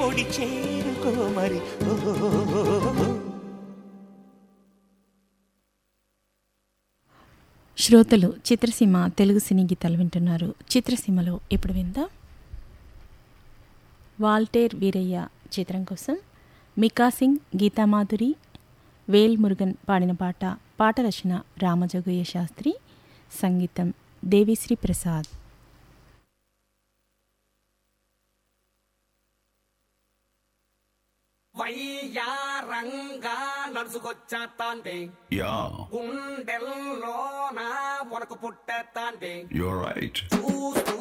ఒడి చేరుకో మరి ఓ శ్రోతలు చిత్రసీమ తెలుగు సినీ గీతాలు వింటున్నారు చిత్రసీమలో ఇప్పుడు విందాం వాల్టేర్ వీరయ్య చిత్రం కోసం మికా సింగ్ గీతామాధురి వేల్ మురుగన్ పాడిన పాట పాట రచన రామజోగయ్య శాస్త్రి సంగీతం దేవిశ్రీ ప్రసాద్ వయ్యారంగా నడుచుకొచ్చేస్తాంటే Yeah, గుండెల్లోన వరకు పుట్టేస్తాంటే you're right. చూస్తూ